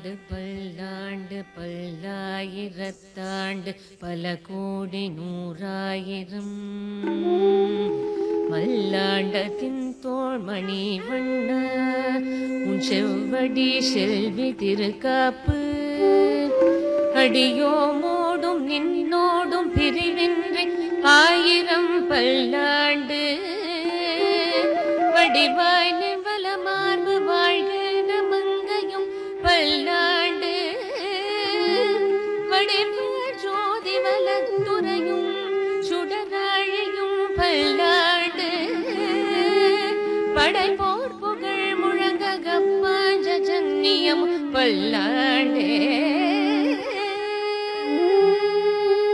பல்லாண்டு பல்லாண்டு பல்லாயிரத்தாண்டு பல கோடி நூறாயிரம் மல்லாண்டத்தின் தோள்மணி வண்ண உன் செவ்வடி செல்வி திருக்காப்பு அடியோமோடும் நின்னோடும் பிரிவின்றி ஆயிரம் பல்லாண்டு வடிவாய் நிவல மார்பு வாழ்கிற மங்கையும் பல்லாண்டு வடிவாய் ஜோதி வலத்துறையும் சுடராழியும் பல்லாண்டு படைப்போர் புகழ் முழங்க கப்பாஞ்ச ஜன்னியம் பல்லாண்டே